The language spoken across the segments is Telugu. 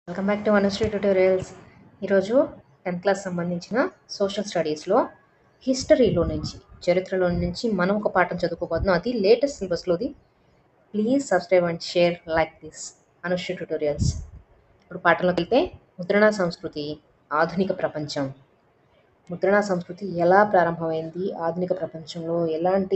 welcome back to Anushree tutorials ఈరోజు టెన్త్ క్లాస్ సంబంధించిన సోషల్ స్టడీస్లో హిస్టరీలో నుంచి చరిత్రలో నుంచి మనం ఒక పాఠం చదువుకోబోతున్నాం అది లేటెస్ట్ సిలబస్లోది please subscribe and share like this Anushree tutorials ఇప్పుడు పాఠంలోకి వెళ్తే ముద్రణా సంస్కృతి ఆధునిక ప్రపంచం ముద్రణా సంస్కృతి ఎలా ప్రారంభమైంది ఆధునిక ప్రపంచంలో ఎలాంటి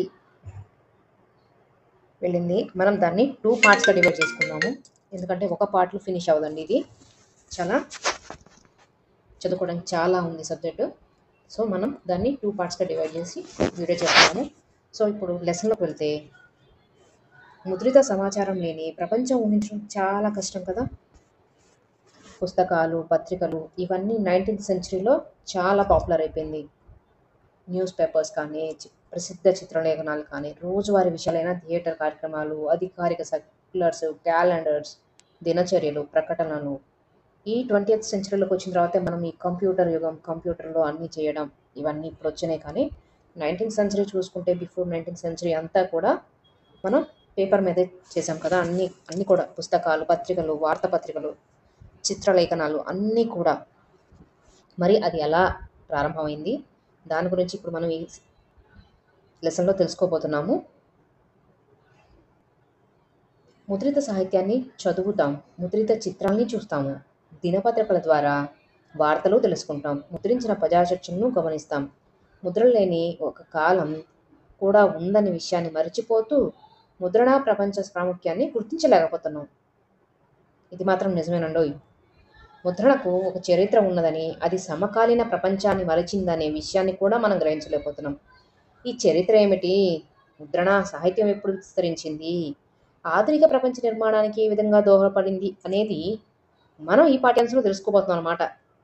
వెళ్ళింది మనం దాన్ని టూ పార్ట్స్గా డివైడ్ చేసుకున్నాము ఎందుకంటే ఒక పార్ట్లో ఫినిష్ అవ్వదండి ఇది చాలా చదువుకోవడానికి చాలా ఉంది సబ్జెక్టు సో మనం దాన్ని టూ పార్ట్స్గా డివైడ్ చేసి వీడియో చేస్తాము సో ఇప్పుడు లెసన్లోకి వెళ్తే ముద్రిత సమాచారం లేని ప్రపంచం ఊహించడం చాలా కష్టం కదా పుస్తకాలు పత్రికలు ఇవన్నీ నైన్టీన్త్ సెంచరీలో చాలా పాపులర్ అయిపోయింది న్యూస్ పేపర్స్ కానీ చి- ప్రసిద్ధ చిత్రలేఖనాలు కానీ రోజువారీ విషయాలైన థియేటర్ కార్యక్రమాలు అధికారిక సర్క్యులర్స్ క్యాలెండర్స్ దినచర్యలు ప్రకటనలు ఈ ట్వంటీ ఎయిత్ సెంచరీలోకి వచ్చిన తర్వాత మనం ఈ కంప్యూటర్ యుగం కంప్యూటర్లో అన్నీ చేయడం ఇవన్నీ ఇప్పుడు వచ్చినాయి కానీ నైన్టీన్త్ సెంచరీ చూసుకుంటే బిఫోర్ నైన్టీన్త్ సెంచరీ అంతా కూడా మనం పేపర్ మీదే చేసాం కదా అన్ని అన్ని కూడా పుస్తకాలు పత్రికలు వార్తాపత్రికలు చిత్రలేఖనాలు అన్నీ కూడా మరి అది ఎలా ప్రారంభమైంది దాని గురించి ఇప్పుడు మనం ఈ లెసన్లో తెలుసుకోబోతున్నాము ముద్రిత సాహిత్యాన్ని చదువుతాం ముద్రిత చిత్రాల్ని చూస్తాము దినపత్రికల ద్వారా వార్తలు తెలుసుకుంటాం ముద్రించిన ప్రజాచర్చలను గమనిస్తాం ముద్రలు లేని ఒక కాలం కూడా ఉందనే విషయాన్ని మర్చిపోతూ ముద్రణా ప్రపంచ ప్రాముఖ్యాన్ని గుర్తించలేకపోతున్నాం ఇది మాత్రం నిజమేనండోయ్ ముద్రణకు ఒక చరిత్ర ఉన్నదని అది సమకాలీన ప్రపంచాన్ని మరచిందనే విషయాన్ని కూడా మనం గ్రహించలేకపోతున్నాం ఈ చరిత్ర ఏమిటి ముద్రణ సాహిత్యం ఎప్పుడు విస్తరించింది ఆధునిక ప్రపంచ నిర్మాణానికి ఏ విధంగా దోహదపడింది అనేది మనం ఈ పాఠ్యాంశంలో తెలుసుకోబోతున్నాం అనమాట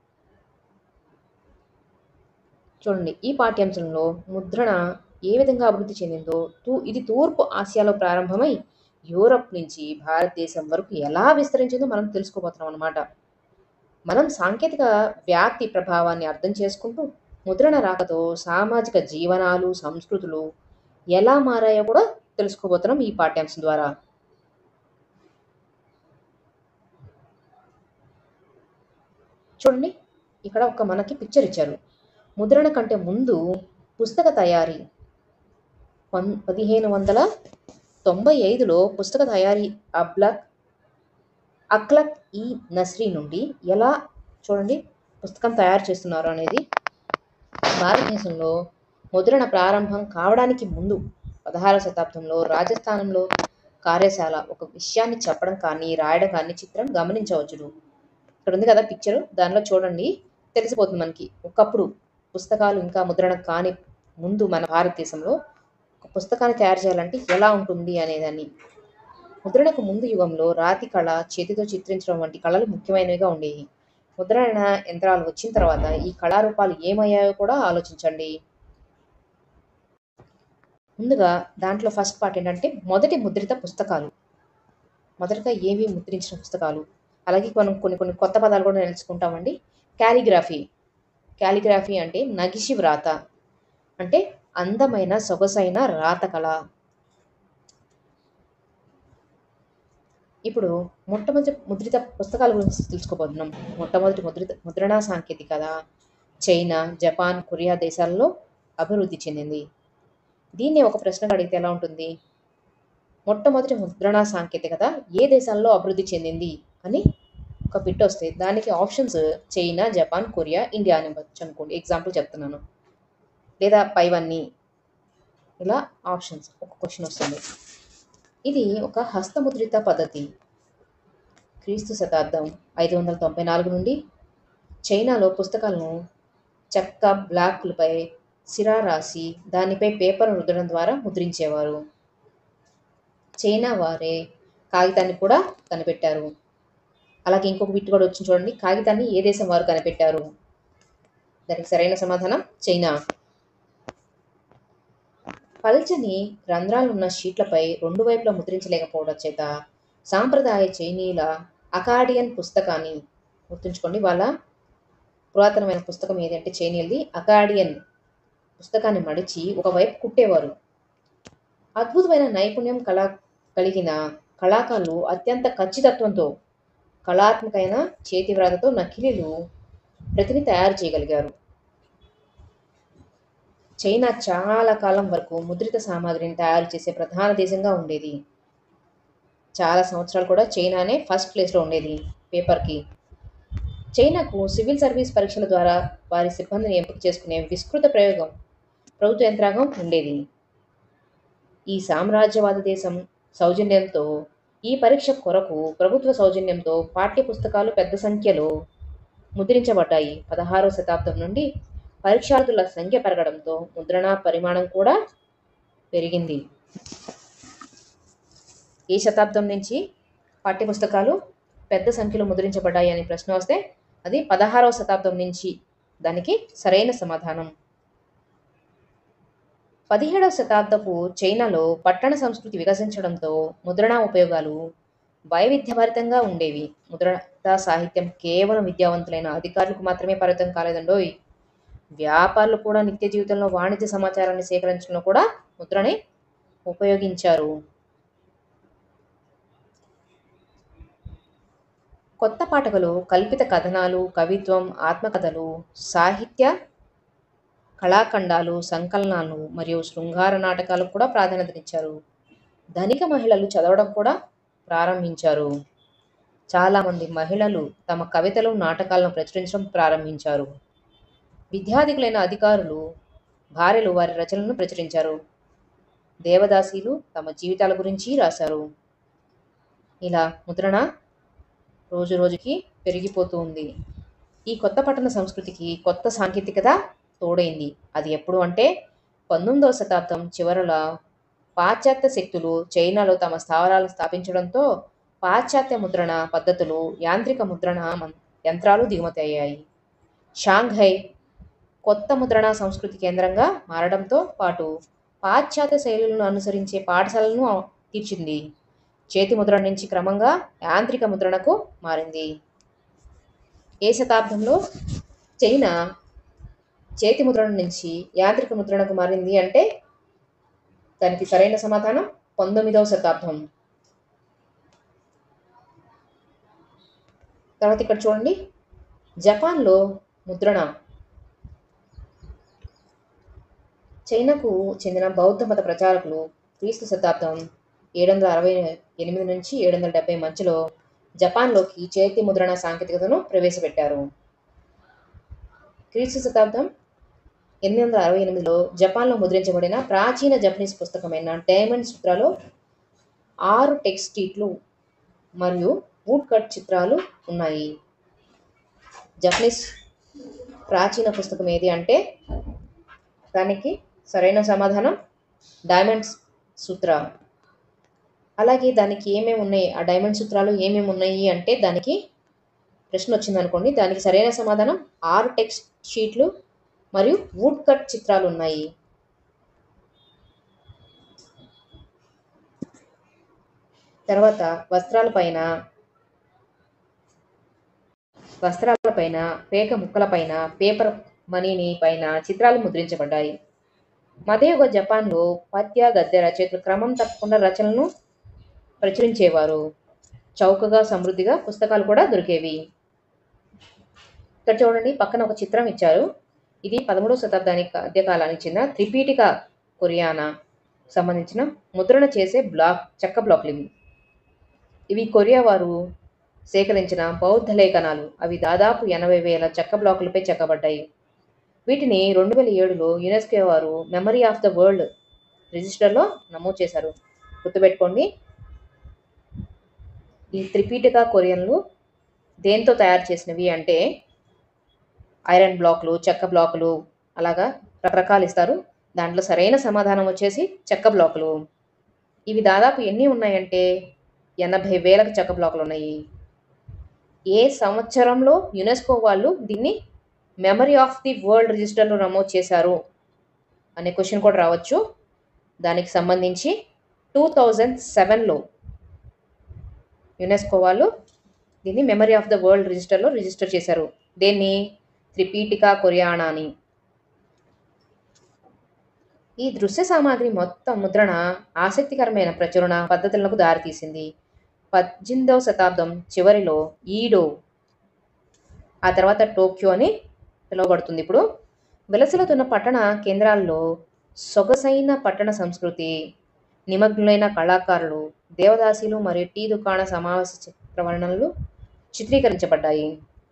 చూడండి ఈ పాఠ్యాంశంలో ముద్రణ ఏ విధంగా అభివృద్ధి చెందిందో తూ ఇది తూర్పు ఆసియాలో ప్రారంభమై యూరప్ నుంచి భారతదేశం వరకు ఎలా విస్తరించిందో మనం తెలుసుకోబోతున్నాం అనమాట మనం సాంకేతిక వ్యాప్తి ప్రభావాన్ని అర్థం చేసుకుంటూ ముద్రణ రాకతో సామాజిక జీవనాలు సంస్కృతులు ఎలా మారాయో కూడా తెలుసుకోబోతున్నాం ఈ పాఠ్యాంశం ద్వారా చూడండి ఇక్కడ ఒక మనకి పిక్చర్ ఇచ్చారు ముద్రణ కంటే ముందు పుస్తక తయారీ పన్ పదిహేను వందల తొంభై ఐదులో పుస్తక తయారీ అబ్లక్ అక్లక్ ఈ నస్రీ నుండి ఎలా చూడండి పుస్తకం తయారు చేస్తున్నారు అనేది భారతదేశంలో ముద్రణ ప్రారంభం కావడానికి ముందు పదహారవ శతాబ్దంలో రాజస్థానంలో కార్యశాల ఒక విషయాన్ని చెప్పడం కానీ రాయడం కానీ చిత్రం గమనించవచ్చును ఇక్కడ ఉంది కదా పిక్చర్ దానిలో చూడండి తెలిసిపోతుంది మనకి ఒకప్పుడు పుస్తకాలు ఇంకా ముద్రణ కాని ముందు మన భారతదేశంలో ఒక పుస్తకాన్ని తయారు చేయాలంటే ఎలా ఉంటుంది అనేదాన్ని ముద్రణకు ముందు యుగంలో రాతి కళ చేతితో చిత్రించడం వంటి కళలు ముఖ్యమైనవిగా ఉండేవి ముద్రణ యంత్రాలు వచ్చిన తర్వాత ఈ కళారూపాలు ఏమయ్యాయో కూడా ఆలోచించండి ముందుగా దాంట్లో ఫస్ట్ పార్ట్ ఏంటంటే మొదటి ముద్రిత పుస్తకాలు మొదటగా ఏవి ముద్రించిన పుస్తకాలు అలాగే మనం కొన్ని కొన్ని కొత్త పదాలు కూడా నేర్చుకుంటామండి క్యాలిగ్రఫీ క్యాలిగ్రఫీ అంటే నగిషి వ్రాత అంటే అందమైన సొగసైన రాత కళ ఇప్పుడు మొట్టమొదటి ముద్రిత పుస్తకాల గురించి తెలుసుకోబోతున్నాం మొట్టమొదటి ముద్రిత ముద్రణా సాంకేతికత చైనా జపాన్ కొరియా దేశాల్లో అభివృద్ధి చెందింది దీన్ని ఒక ప్రశ్న అడిగితే ఎలా ఉంటుంది మొట్టమొదటి ముద్రణా సాంకేతికత ఏ దేశాల్లో అభివృద్ధి చెందింది అని ఒక బిట్ వస్తే దానికి options China Japan Korea India అని ఇవ్వచ్చు అనుకోండి ఎగ్జాంపుల్ చెప్తున్నాను లేదా పైవన్నీ ఇలా ఆప్షన్స్ ఒక క్వశ్చన్ వస్తుంది ఇది ఒక హస్తముద్రిత పద్ధతి క్రీస్తు శతాబ్దం ఐదు వందల తొంభై నాలుగు నుండి చైనాలో పుస్తకాలను చెక్క బ్లాక్లపై సిరా రాసి దానిపై పేపర్ రుద్దడం ద్వారా ముద్రించేవారు చైనా వారే కాగితాన్ని కూడా కనిపెట్టారు అలాగే ఇంకొక బిట్ కూడా వచ్చింది చూడండి కాగితాన్ని ఏ దేశం వారు కనిపెట్టారు దానికి సరైన సమాధానం చైనా పల్చని రంధ్రాలున్న షీట్లపై రెండు వైపులా ముద్రించలేకపోవడం చేత సాంప్రదాయ చైనీల అకాడియన్ పుస్తకాన్ని గుర్తుంచుకోండి వాళ్ళ పురాతనమైన పుస్తకం ఏది అంటే చైనీలది అకాడియన్ పుస్తకాన్ని మడిచి ఒకవైపు కుట్టేవారు అద్భుతమైన నైపుణ్యం కళ కలిగిన కళాకారులు అత్యంత ఖచ్చితత్వంతో కళాత్మకమైన చేతివ్రాతతో నకిలీలు ప్రతిని తయారు చేయగలిగారు చైనా చాలా కాలం వరకు ముద్రిత సామాగ్రిని తయారు చేసే ప్రధాన దేశంగా ఉండేది చాలా సంవత్సరాలు కూడా చైనానే ఫస్ట్ ప్లేస్లో ఉండేది పేపర్కి చైనాకు సివిల్ సర్వీస్ పరీక్షల ద్వారా వారి సిబ్బందిని ఎంపిక చేసుకునే విస్తృత ప్రయోగం ప్రభుత్వ యంత్రాంగం ఉండేది ఈ సామ్రాజ్యవాద దేశం సౌజన్యంతో ఈ పరీక్ష కొరకు ప్రభుత్వ సౌజన్యంతో పాఠ్య పుస్తకాలు పెద్ద సంఖ్యలో ముద్రించబడ్డాయి పదహారవ శతాబ్దం నుండి పరీక్షార్థుల సంఖ్య పెరగడంతో ముద్రణ పరిమాణం కూడా పెరిగింది ఈ శతాబ్దం నుంచి పాఠ్యపుస్తకాలు పెద్ద సంఖ్యలో ముద్రించబడ్డాయి అనే ప్రశ్న వస్తే అది పదహారవ శతాబ్దం నుంచి దానికి సరైన సమాధానం పదిహేడవ శతాబ్దపు చైనాలో పట్టణ సంస్కృతి వికసించడంతో ముద్రణా ఉపయోగాలు వైవిధ్యభరితంగా ఉండేవి ముద్రణ సాహిత్యం కేవలం విద్యావంతులైన అధికారులకు మాత్రమే పరిమితం కాలేదండోయ్ వ్యాపారులు కూడా నిత్య జీవితంలో వాణిజ్య సమాచారాన్ని సేకరించడంలో కూడా ముద్రని ఉపయోగించారు కొత్త పాఠకులు కల్పిత కథనాలు కవిత్వం ఆత్మకథలు సాహిత్య కళాఖండాలు సంకలనాలు మరియు శృంగార నాటకాలకు కూడా ప్రాధాన్యతనిచ్చారు ధనిక మహిళలు చదవడం కూడా ప్రారంభించారు చాలామంది మహిళలు తమ కవితలు నాటకాలను ప్రచురించడం ప్రారంభించారు విద్యాధికులైన అధికారులు భార్యలు వారి రచనలను ప్రచురించారు దేవదాసీలు తమ జీవితాల గురించి రాశారు ఇలా ముద్రణ రోజు రోజుకి పెరిగిపోతూ ఉంది ఈ కొత్త పట్టణ సంస్కృతికి కొత్త సాంకేతికత తోడైంది అది ఎప్పుడు అంటే పంతొమ్మిదవ శతాబ్దం చివరల పాశ్చాత్య శక్తులు చైనాలో తమ స్థావరాలు స్థాపించడంతో పాశ్చాత్య ముద్రణ పద్ధతులు యాంత్రిక ముద్రణ మం- యంత్రాలు దిగుమతి అయ్యాయి షాంఘై కొత్త ముద్రణ సంస్కృతి కేంద్రంగా మారడంతో పాటు పాశ్చాత్య శైలులను అనుసరించే పాఠశాలను తీర్చింది చేతి ముద్రణ నుంచి క్రమంగా యాంత్రిక ముద్రణకు మారింది ఏ శతాబ్దంలో చైనా చేతి ముద్రణ నుంచి యాంత్రిక ముద్రణకు మారింది అంటే దానికి సరైన సమాధానం పంతొమ్మిదవ శతాబ్దం తర్వాత ఇక్కడ చూడండి జపాన్లో ముద్రణ చైనాకు చెందిన బౌద్ధ మత ప్రచారకులు క్రీస్తు శతాబ్దం ఏడు వందల అరవై ఎనిమిది నుంచి ఏడు వందల డెబ్బై మధ్యలో జపాన్లోకి చేతి ముద్రణ సాంకేతికతను ప్రవేశపెట్టారు క్రీస్తు శతాబ్దం ఎనిమిది వందల అరవై ఎనిమిదిలో జపాన్లో ముద్రించబడిన ప్రాచీన జపనీస్ పుస్తకమైన డైమండ్ సూత్రాలో ఆరు టెక్స్ట్ షీట్లు మరియు వుడ్ కట్ చిత్రాలు ఉన్నాయి జపనీస్ ప్రాచీన పుస్తకం ఏది అంటే దానికి సరైన సమాధానం డైమండ్స్ సూత్ర అలాగే దానికి ఏమేమి ఉన్నాయి ఆ డైమండ్ సూత్రాలు ఏమేమి ఉన్నాయి అంటే దానికి ప్రశ్న వచ్చింది అనుకోండి దానికి సరైన సమాధానం ఆరు టెక్స్ట్ షీట్లు మరియు వుడ్ కట్ చిత్రాలు ఉన్నాయి తర్వాత వస్త్రాలపైన వస్త్రాలపైన పేక ముక్కలపైన పేపర్ మనీని పైన చిత్రాలు ముద్రించబడ్డాయి మధ్యయుగ జపాన్లో పద్య గద్య రచయితలు క్రమం తప్పకుండా రచనలను ప్రచురించేవారు చౌకగా సమృద్ధిగా పుస్తకాలు కూడా దొరికేవి ఇక్కడ చూడండి పక్కన ఒక చిత్రం ఇచ్చారు ఇది పదమూడవ శతాబ్దానికి మధ్యకాలానికి చెందిన త్రిపీఠిక కొరియానా సంబంధించిన ముద్రణ చేసే బ్లాక్ చెక్క బ్లాక్లు ఇవి ఇవి కొరియా వారు సేకరించిన బౌద్ధ లేఖనాలు అవి దాదాపు ఎనభై వేల చెక్క బ్లాకులపై చెక్కబడ్డాయి వీటిని రెండు వేల ఏడులో యునెస్కో వారు మెమరీ ఆఫ్ ద వరల్డ్ రిజిస్టర్లో నమోదు చేశారు గుర్తుపెట్టుకోండి ఈ త్రిపీఠిక కొరియన్లు దేంతో తయారు చేసినవి అంటే ఐరన్ బ్లాకులు చెక్క బ్లాకులు అలాగా రకరకాలు ఇస్తారు దాంట్లో సరైన సమాధానం వచ్చేసి చెక్క బ్లాకులు ఇవి దాదాపు ఎన్ని ఉన్నాయంటే ఎనభై వేలకు చెక్క బ్లాకులు ఉన్నాయి ఏ సంవత్సరంలో యునెస్కో వాళ్ళు దీన్ని మెమరీ ఆఫ్ ది వరల్డ్ రిజిస్టర్లో నమోదు చేశారు అనే క్వశ్చన్ కూడా రావచ్చు దానికి సంబంధించి టూ థౌజండ్ సెవెన్లో యునెస్కో వాళ్ళు దీన్ని మెమరీ ఆఫ్ ద వరల్డ్ రిజిస్టర్లో రిజిస్టర్ చేశారు దేన్ని త్రిపీఠిక కొరియానా అని ఈ దృశ్య సామాగ్రి మొత్తం ముద్రణ ఆసక్తికరమైన ప్రచురణ పద్ధతులకు దారితీసింది పద్దెనిమిదవ శతాబ్దం చివరిలో ఈడో ఆ తర్వాత టోక్యో అని పిలువబడుతుంది ఇప్పుడు విలసిల్లుతున్న పట్టణ కేంద్రాల్లో సొగసైన పట్టణ సంస్కృతి నిమగ్నులైన కళాకారులు దేవదాసీలు మరియు టీ దుకాణ సమావేశ చిత్రవర్ణనలు చిత్రీకరించబడ్డాయి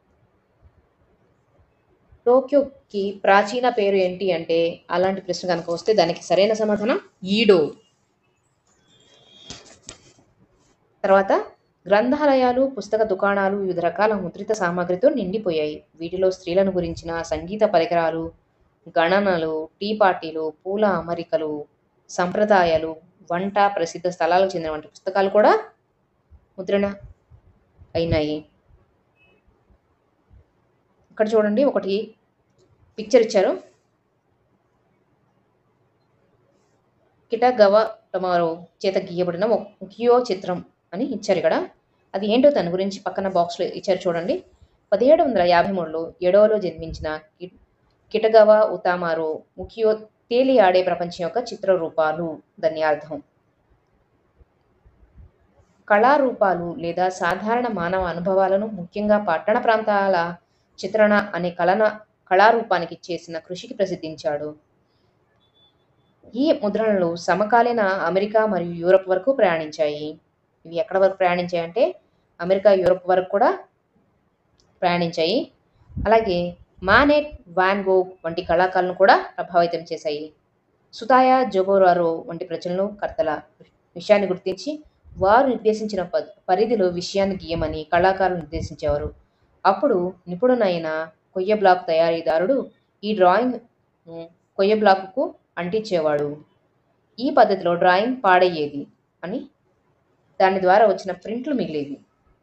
టోక్యోకి ప్రాచీన పేరు ఏంటి అంటే అలాంటి ప్రశ్న కనుక వస్తే దానికి సరైన సమాధానం ఈడో తర్వాత గ్రంథాలయాలు పుస్తక దుకాణాలు వివిధ రకాల ముద్రిత సామాగ్రితో నిండిపోయాయి వీటిలో స్త్రీలను గురించిన సంగీత పరికరాలు గణనలు టీ పార్టీలు పూల అమరికలు సంప్రదాయాలు వంట ప్రసిద్ధ స్థలాలకు చెందిన వంటి పుస్తకాలు కూడా ముద్రణ అయినాయి ఇక్కడ చూడండి ఒకటి పిక్చర్ ఇచ్చారు కిటగవ టమారో చేత గీయబడిన ఒక ముఖ్యో చిత్రం అని ఇచ్చారు ఇక్కడ అది ఏంటో దాని గురించి పక్కన బాక్స్లో ఇచ్చారు చూడండి పదిహేడు వందల యాభై మూడులో ఎడోలో జన్మించిన కి- కిటగవ ఉతామారో ముఖ్యో తేలి ఆడే ప్రపంచం యొక్క చిత్ర రూపాలు దాని అర్థం కళారూపాలు లేదా సాధారణ మానవ అనుభవాలను ముఖ్యంగా పట్టణ ప్రాంతాల చిత్రణ అనే కళన కళారూపానికి చేసిన కృషికి ప్రసిద్ధించాడు ఈ ముద్రణలు సమకాలీన అమెరికా మరియు యూరప్ వరకు ప్రయాణించాయి ఇవి ఎక్కడ వరకు ప్రయాణించాయి అంటే అమెరికా యూరప్ వరకు కూడా ప్రయాణించాయి అలాగే మానెట్ వాన్ గో వంటి కళాకారులను కూడా ప్రభావితం చేశాయి సుతాయా జోబోరారో వంటి ప్రజలను కర్తల విషయాన్ని గుర్తించి వారు నిర్దేశించిన ప- పరిధిలో విషయాన్ని గీయమని కళాకారులు నిర్దేశించేవారు అప్పుడు నిపుణునైన కొయ్య బ్లాక్ తయారీదారుడు ఈ డ్రాయింగ్ కొయ్య బ్లాక్కు అంటించేవాడు ఈ పద్ధతిలో డ్రాయింగ్ పాడయ్యేది అని దాని ద్వారా వచ్చిన ప్రింట్లు మిగిలేవి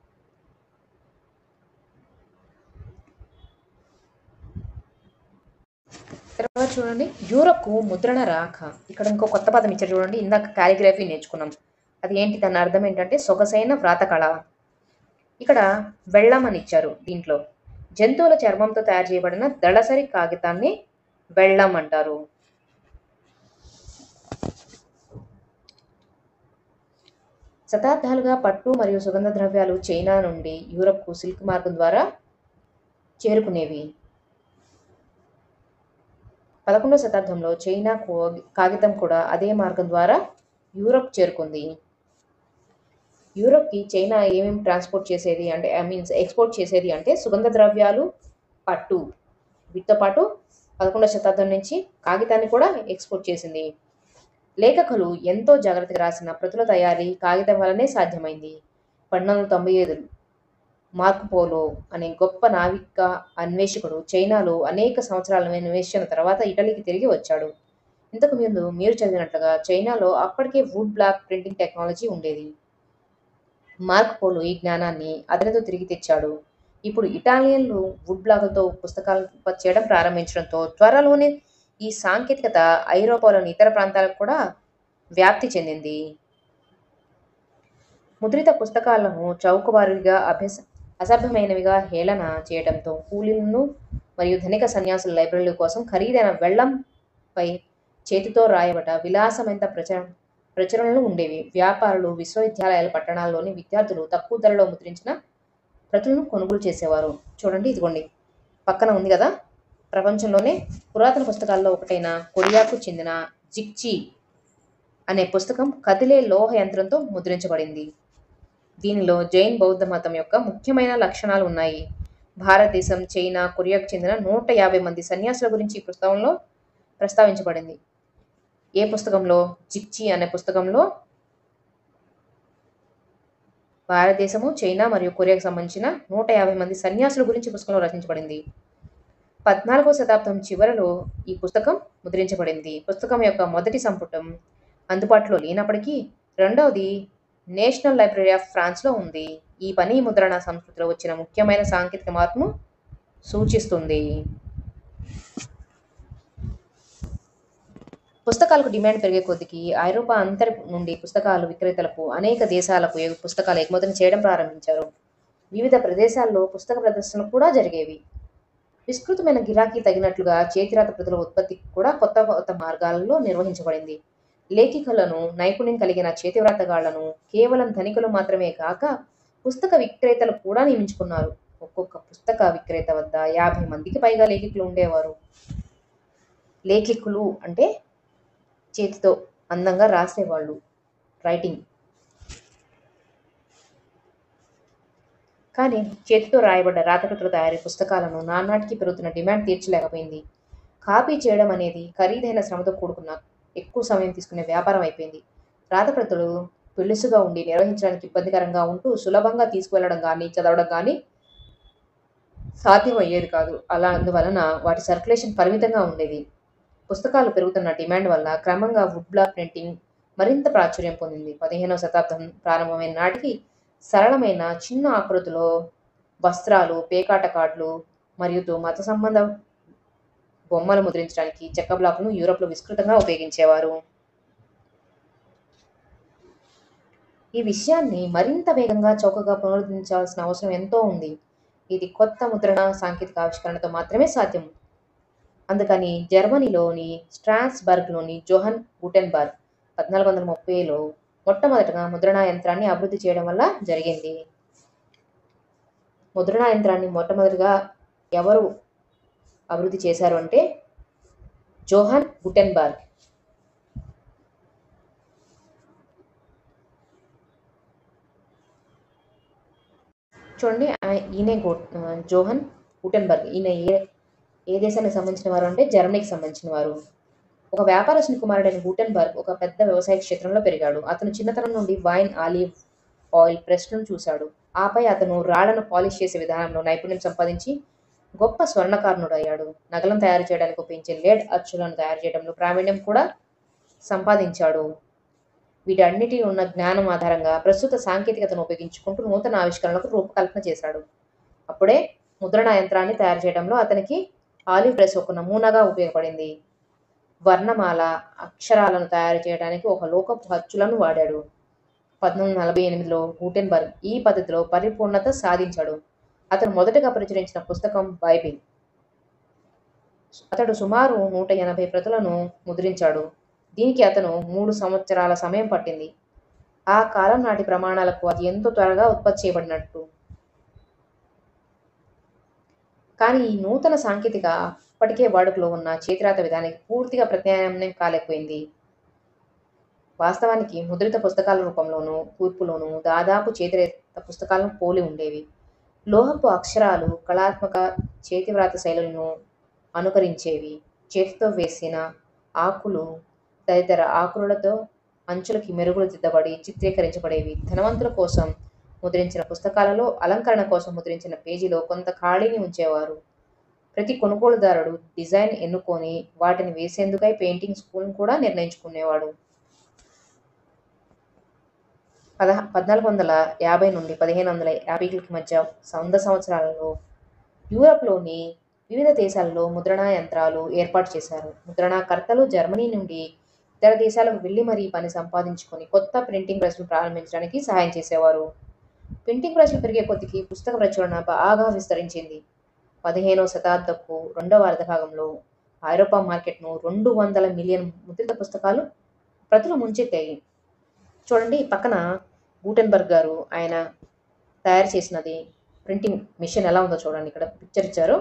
తర్వాత చూడండి యూరప్కు ముద్రణ రాక ఇక్కడ ఇంకో కొత్త పదం ఇచ్చారు చూడండి ఇందాక కాలిగ్రఫీ నేర్చుకున్నాం అది ఏంటి దాని అర్థం ఏంటంటే సొగసైన వ్రాత కళ ఇక్కడ వెళ్ళం అని ఇచ్చారు దీంట్లో జంతువుల చర్మంతో తయారు చేయబడిన దళసరి కాగితాన్ని వెళ్ళం అంటారు శతాబ్దాలుగా పట్టు మరియు సుగంధ ద్రవ్యాలు చైనా నుండి యూరప్కు సిల్క్ మార్గం ద్వారా చేరుకునేవి పదకొండవ శతాబ్దంలో చైనా కో- కాగితం కూడా అదే మార్గం ద్వారా యూరప్ చేరుకుంది యూరప్కి చైనా ఏమేమి ట్రాన్స్పోర్ట్ చేసేది అంటే ఐ మీన్స్ ఎక్స్పోర్ట్ చేసేది అంటే సుగంధ ద్రవ్యాలు పట్టు వీటితో పాటు పదకొండవ శతాబ్దం నుంచి కాగితాన్ని కూడా ఎక్స్పోర్ట్ చేసింది లేఖకులు ఎంతో జాగ్రత్తగా రాసిన ప్రతుల తయారీ కాగితం వల్లనే సాధ్యమైంది పన్నెండు వందల తొంభై ఐదు మార్కు పోలో అనే గొప్ప నావిక అన్వేషకుడు చైనాలో అనేక సంవత్సరాల అన్వేషణ తర్వాత ఇటలీకి తిరిగి వచ్చాడు ఇంతకు ముందు మీరు చదివినట్లుగా చైనాలో అప్పటికే వుడ్ బ్లాక్ ప్రింటింగ్ టెక్నాలజీ ఉండేది మార్క్ పోలో ఈ జ్ఞానాన్ని అతనితో తిరిగి తెచ్చాడు ఇప్పుడు ఇటాలియన్లు వుడ్ బ్లాకులతో పుస్తకాలు ఉత్పత్తి చేయడం ప్రారంభించడంతో త్వరలోనే ఈ సాంకేతికత ఐరోపాలోని ఇతర ప్రాంతాలకు కూడా వ్యాప్తి చెందింది ముద్రిత పుస్తకాలను చౌకబారుగా అభ్యస అసభ్యమైనవిగా హేళన చేయడంతో కూలీలను మరియు ధనిక సన్యాసుల లైబ్రరీల కోసం ఖరీదైన వెళ్లంపై చేతితో రాయబడ్డ విలాసమైన ప్రచుర ప్రచురణలు ఉండేవి వ్యాపారులు విశ్వవిద్యాలయాల పట్టణాల్లోని విద్యార్థులు తక్కువ ధరలో ముద్రించిన ప్రతులను కొనుగోలు చేసేవారు చూడండి ఇదిగోండి పక్కన ఉంది కదా ప్రపంచంలోనే పురాతన పుస్తకాల్లో ఒకటైన కొరియాకు చెందిన జిక్చి అనే పుస్తకం కదిలే లోహ యంత్రంతో ముద్రించబడింది దీనిలో జైన్ బౌద్ధ మతం యొక్క ముఖ్యమైన లక్షణాలు ఉన్నాయి భారతదేశం చైనా కొరియాకు చెందిన నూట యాభై మంది సన్యాసుల గురించి ఈ పుస్తకంలో ప్రస్తావించబడింది ఏ పుస్తకంలో జిక్చి అనే పుస్తకంలో భారతదేశము చైనా మరియు కొరియాకు సంబంధించిన నూట యాభై మంది సన్యాసుల గురించి పుస్తకంలో రచించబడింది పద్నాలుగో శతాబ్దం చివరలో ఈ పుస్తకం ముద్రించబడింది పుస్తకం యొక్క మొదటి సంపుటం అందుబాటులో లేనప్పటికీ రెండవది నేషనల్ లైబ్రరీ ఆఫ్ ఫ్రాన్స్లో ఉంది ఈ పని ముద్రణ సంస్కృతిలో వచ్చిన ముఖ్యమైన సాంకేతిక మార్పును సూచిస్తుంది పుస్తకాలకు డిమాండ్ పెరిగే కొద్దికి ఐరోపా అంతరి నుండి పుస్తకాలు విక్రేతలకు అనేక దేశాలకు ఎగు- పుస్తకాలు ఎగుమతిని చేయడం ప్రారంభించారు వివిధ ప్రదేశాల్లో పుస్తక ప్రదర్శనలు కూడా జరిగేవి విస్తృతమైన గిరాకీ తగినట్లుగా చేతిరాత ప్రతుల ఉత్పత్తి కూడా కొత్త కొత్త మార్గాలలో నిర్వహించబడింది లేఖికలను నైపుణ్యం కలిగిన చేతివ్రాతగాళ్లను కేవలం ధనికులు మాత్రమే కాక పుస్తక విక్రేతలు కూడా నియమించుకున్నారు ఒక్కొక్క పుస్తక విక్రేత వద్ద యాభై మందికి పైగా లేఖికులు ఉండేవారు లేఖికులు అంటే చేతితో అందంగా రాసేవాళ్ళు రైటింగ్ కానీ చేతితో రాయబడ్డ రాతకృతుల తయారీ పుస్తకాలను నానాటికి పెరుగుతున్న డిమాండ్ తీర్చలేకపోయింది కాపీ చేయడం అనేది ఖరీదైన శ్రమతో కూడుకున్న ఎక్కువ సమయం తీసుకునే వ్యాపారం అయిపోయింది రాతప్రతులు పెళ్లిసుగా ఉండి నిర్వహించడానికి ఇబ్బందికరంగా ఉంటూ సులభంగా తీసుకువెళ్ళడం కానీ చదవడం కానీ సాధ్యం అయ్యేది కాదు అలా అందువలన వాటి సర్క్యులేషన్ పరిమితంగా ఉండేది పుస్తకాలు పెరుగుతున్న డిమాండ్ వల్ల క్రమంగా వుడ్ బ్లాక్ ప్రింటింగ్ మరింత ప్రాచుర్యం పొందింది పదిహేనవ శతాబ్దం ప్రారంభమైన నాటికి సరళమైన చిన్న ఆకృతిలో వస్త్రాలు పేకాట కార్డులు మరియు మత సంబంధ బొమ్మలు ముద్రించడానికి చెక్క బ్లాకును యూరోప్లో విస్తృతంగా ఉపయోగించేవారు ఈ విషయాన్ని మరింత వేగంగా చౌకగా పునరుద్ధరించాల్సిన అవసరం ఎంతో ఉంది ఇది కొత్త ముద్రణ సాంకేతిక ఆవిష్కరణతో మాత్రమే సాధ్యం అందుకని జర్మనీలోని స్ట్రాస్బర్గ్లోని జోహన్ గుటెన్బర్గ్ పద్నాలుగు వందల ముప్పైలో మొట్టమొదటగా ముద్రణా యంత్రాన్ని అభివృద్ధి చేయడం వల్ల జరిగింది ముద్రణా యంత్రాన్ని మొట్టమొదటిగా ఎవరు అభివృద్ధి చేశారు అంటే జోహన్ గుటెన్బర్గ్ చూడండి ఆ- ఈయనే గో- ఆ, జోహన్ గుటెన్బర్గ్ ఈయన ఏ ఏ దేశానికి సంబంధించిన వారు అంటే జర్మనీకి సంబంధించిన వారు ఒక వ్యాపారస్తుని కుమారుడైన గుటెన్బర్గ్ ఒక పెద్ద వ్యవసాయ క్షేత్రంలో పెరిగాడు అతను చిన్నతనం నుండి వైన్ ఆలివ్ ఆయిల్ ప్రెస్లను చూశాడు ఆపై అతను రాళ్లను పాలిష్ చేసే విధానంలో నైపుణ్యం సంపాదించి గొప్ప స్వర్ణకారునుడు అయ్యాడు నగలను తయారు చేయడానికి ఉపయోగించే లేడ్ అచ్చులను తయారు చేయడంలో ప్రావీణ్యం కూడా సంపాదించాడు వీటన్నిటి ఉన్న జ్ఞానం ఆధారంగా ప్రస్తుత సాంకేతికతను ఉపయోగించుకుంటూ నూతన ఆవిష్కరణలకు రూపకల్పన చేశాడు అప్పుడే ముద్రణ యంత్రాన్ని తయారు చేయడంలో అతనికి ఆలివ్ ప్రెస్ ఒక నమూనాగా ఉపయోగపడింది వర్ణమాల అక్షరాలను తయారు చేయడానికి ఒక లోకపు అచ్చులను వాడాడు పంతొమ్మిది వందల నలభై ఎనిమిదిలో గూటెన్బర్గ్ ఈ పద్ధతిలో పరిపూర్ణత సాధించాడు అతను మొదటగా ప్రచురించిన పుస్తకం బైబిల్ అతడు సుమారు నూట ఎనభై ప్రతులను ముద్రించాడు దీనికి అతను మూడు సంవత్సరాల సమయం పట్టింది ఆ కాలం నాటి ప్రమాణాలకు అది ఎంతో త్వరగా ఉత్పత్తి చేయబడినట్టు కానీ ఈ నూతన సాంకేతిక అప్పటికే వాడుకలో ఉన్న చేతిరాత విధానానికి పూర్తిగా ప్రత్యామ్నాయం కాలేకపోయింది వాస్తవానికి ముద్రిత పుస్తకాల రూపంలోనూ కూర్పులోనూ దాదాపు చేతిరేత పుస్తకాలను పోలి ఉండేవి లోహపు అక్షరాలు కళాత్మక చేతివ్రాత శైలులను అనుకరించేవి చేతితో వేసిన ఆకులు తదితర ఆకులతో అంచులకి మెరుగులు దిద్దబడి చిత్రీకరించబడేవి ధనవంతుల కోసం ముద్రించిన పుస్తకాలలో అలంకరణ కోసం ముద్రించిన పేజీలో కొంత ఖాళీని ఉంచేవారు ప్రతి కొనుగోలుదారుడు డిజైన్ ఎన్నుకొని వాటిని వేసేందుకై పెయింటింగ్ స్కూల్ను కూడా నిర్ణయించుకునేవాడు పదహ పద్నాలుగు వందల యాభై నుండి పదిహేను వందల యాభైకి మధ్య వంద సంవత్సరాలలో యూరప్లోని వివిధ దేశాలలో ముద్రణా యంత్రాలు ఏర్పాటు చేశారు ముద్రణాకర్తలు జర్మనీ నుండి ఇతర దేశాలకు వెళ్ళి మరీ పని సంపాదించుకొని కొత్త ప్రింటింగ్ ప్రెస్లు ప్రారంభించడానికి సహాయం చేసేవారు ప్రింటింగ్ ప్రెస్లు పెరిగే కొద్దికి పుస్తక ప్రచురణ బాగా విస్తరించింది పదిహేనవ శతాబ్దపు రెండవ అర్ధభాగంలో ఐరోపా మార్కెట్ను రెండు వందల మిలియన్ ముద్రిత పుస్తకాలు ప్రతులు ముంచెత్తాయి చూడండి ఈ పక్కన గూటెన్బర్గ్ గారు ఆయన తయారు చేసినది ప్రింటింగ్ మిషన్ ఎలా ఉందో చూడండి ఇక్కడ పిక్చర్ ఇచ్చారు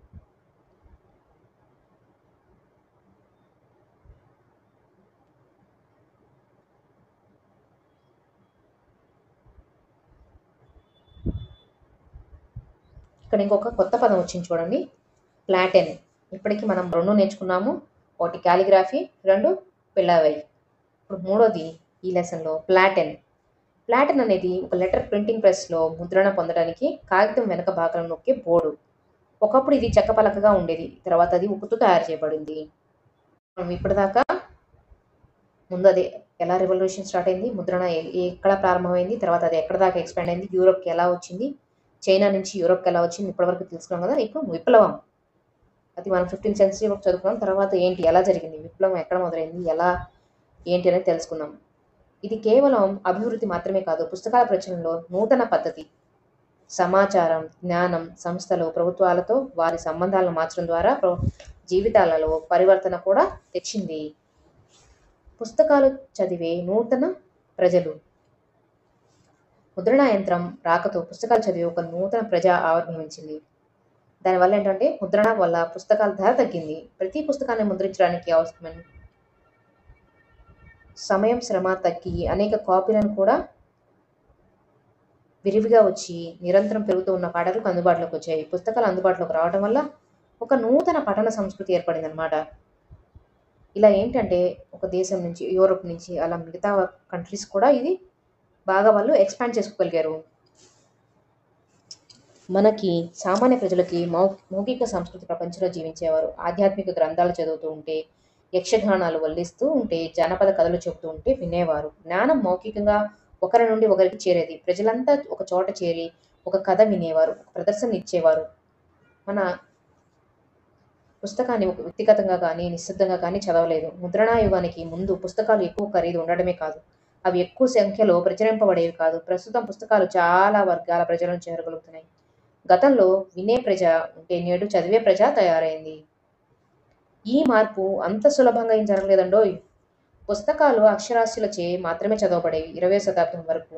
ఇక్కడ ఇంకొక కొత్త పదం వచ్చింది చూడండి ప్లాటెన్ ఇప్పటికి మనం రెండు నేర్చుకున్నాము ఒకటి క్యాలిగ్రఫీ రెండు పిల్లవై ఇప్పుడు మూడోది ఈ లెసన్లో ప్లాటెన్ ప్లాటెన్ అనేది ఒక లెటర్ ప్రింటింగ్ ప్రెస్లో ముద్రణ పొందడానికి కాగితం వెనక భాగం నొక్కే బోర్డు ఒకప్పుడు ఇది చెక్క పలకగా ఉండేది తర్వాత అది ఉక్కుతో తయారు చేయబడింది మనం ఇప్పటిదాకా ముందు అది ఎలా రెవల్యూషన్ స్టార్ట్ అయింది ముద్రణ ఎ- ఎక్కడ ప్రారంభమైంది తర్వాత అది ఎక్కడ దాకా ఎక్స్పాండ్ అయింది యూరోప్కి ఎలా వచ్చింది చైనా నుంచి యూరోప్కి ఎలా వచ్చింది ఇప్పటివరకు తెలుసుకున్నాం కదా ఇప్పుడు విప్లవం అది మనం ఫిఫ్టీన్ సెంచరీ వరకు చదువుకున్నాం తర్వాత ఏంటి ఎలా జరిగింది విప్లవం ఎక్కడ మొదలైంది ఎలా ఏంటి అనేది తెలుసుకున్నాం ఇది కేవలం అభివృద్ధి మాత్రమే కాదు పుస్తకాల ప్రచురణలో నూతన పద్ధతి సమాచారం జ్ఞానం సంస్థలు ప్రభుత్వాలతో వారి సంబంధాలను మార్చడం ద్వారా ప్ర- జీవితాలలో పరివర్తన కూడా తెచ్చింది పుస్తకాలు చదివే నూతన ప్రజలు ముద్రణా యంత్రం రాకతో పుస్తకాలు చదివే ఒక నూతన ప్రజ ఆవిర్భవించింది దానివల్ల ఏంటంటే ముద్రణ వల్ల పుస్తకాల ధర తగ్గింది ప్రతి పుస్తకాన్ని ముద్రించడానికి అవసరమైన సమయం శ్రమ తగ్గి అనేక కాపీలను కూడా విరివిగా వచ్చి నిరంతరం పెరుగుతూ ఉన్న పాఠకులకు అందుబాటులోకి వచ్చాయి పుస్తకాలు అందుబాటులోకి రావడం వల్ల ఒక నూతన పఠన సంస్కృతి ఏర్పడింది అనమాట ఇలా ఏంటంటే ఒక దేశం నుంచి యూరోప్ నుంచి అలా మిగతా కంట్రీస్ కూడా ఇది బాగా వాళ్ళు ఎక్స్పాండ్ చేసుకోగలిగారు మనకి సామాన్య ప్రజలకి మౌ మౌఖిక సంస్కృతి ప్రపంచంలో జీవించేవారు ఆధ్యాత్మిక గ్రంథాలు చదువుతూ ఉంటే యక్షగానాలు వల్లిస్తూ ఉంటే జానపద కథలు చెబుతూ ఉంటే వినేవారు జ్ఞానం మౌఖికంగా ఒకరి నుండి ఒకరికి చేరేది ప్రజలంతా ఒక చోట చేరి ఒక కథ వినేవారు ఒక ప్రదర్శన ఇచ్చేవారు మన పుస్తకాన్ని ఒక వ్యక్తిగతంగా కానీ నిశ్శబ్దంగా కానీ చదవలేదు ముద్రణా యుగానికి ముందు పుస్తకాలు ఎక్కువ ఖరీదు ఉండడమే కాదు అవి ఎక్కువ సంఖ్యలో ప్రచురింపబడేవి కాదు ప్రస్తుతం పుస్తకాలు చాలా వర్గాల ప్రజలను చేరగలుగుతున్నాయి గతంలో వినే ప్రజ ఉంటే నేడు చదివే ప్రజ తయారైంది ఈ మార్పు అంత సులభంగా ఏం జరగలేదండోయ్ పుస్తకాలు అక్షరాస్యులచే మాత్రమే చదవబడేవి ఇరవై శతాబ్దం వరకు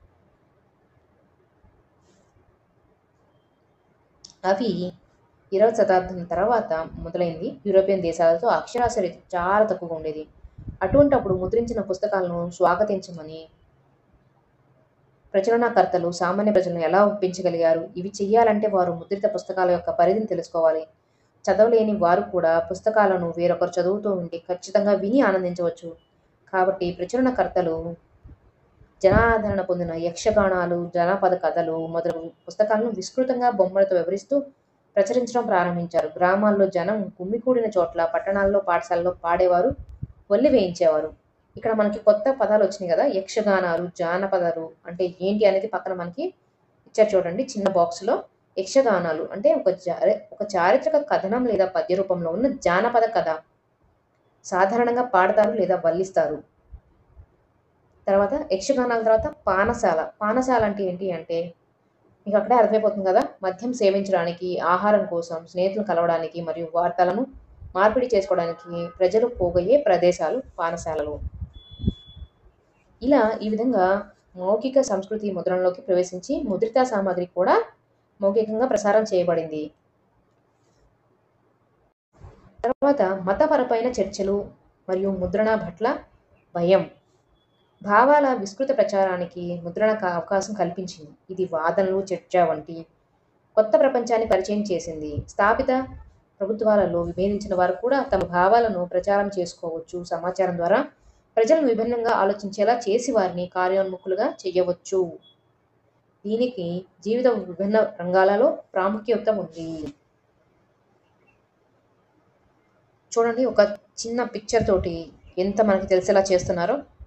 అవి ఇరవై శతాబ్దం తర్వాత మొదలైంది యూరోపియన్ దేశాలతో అక్షరాస్యత చాలా తక్కువగా ఉండేది అటువంటప్పుడు ముద్రించిన పుస్తకాలను స్వాగతించమని ప్రచురణకర్తలు సామాన్య ప్రజలను ఎలా ఒప్పించగలిగారు ఇవి చెయ్యాలంటే వారు ముద్రిత పుస్తకాల యొక్క పరిధిని తెలుసుకోవాలి చదవలేని వారు కూడా పుస్తకాలను వేరొకరు చదువుతూ ఉంటే ఖచ్చితంగా విని ఆనందించవచ్చు కాబట్టి ప్రచురణకర్తలు జనాదరణ పొందిన యక్షగానాలు జానపద కథలు మొదలగు పుస్తకాలను విస్తృతంగా బొమ్మలతో వివరిస్తూ ప్రచురించడం ప్రారంభించారు గ్రామాల్లో జనం గుమ్మికూడిన చోట్ల పట్టణాల్లో పాఠశాలలో పాడేవారు వల్లి వేయించేవారు ఇక్కడ మనకి కొత్త పదాలు వచ్చినాయి కదా యక్షగానాలు జానపదాలు అంటే ఏంటి అనేది పక్కన మనకి ఇచ్చారు చూడండి చిన్న బాక్స్లో యక్షగానాలు అంటే ఒక చారి ఒక చారిత్రక కథనం లేదా పద్య రూపంలో ఉన్న జానపద కథ సాధారణంగా పాడతారు లేదా వల్లిస్తారు తర్వాత యక్షగానాల తర్వాత పానశాల పానశాల అంటే ఏంటి అంటే మీకు అక్కడే అర్థమైపోతుంది కదా మద్యం సేవించడానికి ఆహారం కోసం స్నేహితులు కలవడానికి మరియు వార్తలను మార్పిడి చేసుకోవడానికి ప్రజలు పోగయ్యే ప్రదేశాలు పానశాలలు ఇలా ఈ విధంగా మౌఖిక సంస్కృతి ముద్రణలోకి ప్రవేశించి ముద్రిత సామాగ్రి కూడా మౌఖికంగా ప్రసారం చేయబడింది తర్వాత మతపరమైన చర్చలు మరియు ముద్రణ పట్ల భయం భావాల విస్తృత ప్రచారానికి ముద్రణకు అవకాశం కల్పించింది ఇది వాదనలు చర్చ వంటి కొత్త ప్రపంచాన్ని పరిచయం చేసింది స్థాపిత ప్రభుత్వాలలో విభేదించిన వారు కూడా తమ భావాలను ప్రచారం చేసుకోవచ్చు సమాచారం ద్వారా ప్రజలను విభిన్నంగా ఆలోచించేలా చేసి వారిని కార్యోన్ముఖులుగా చేయవచ్చు దీనికి జీవిత విభిన్న రంగాలలో ప్రాముఖ్యత ఉంది చూడండి ఒక చిన్న పిక్చర్ తోటి ఎంత మనకి తెలిసేలా చేస్తున్నారో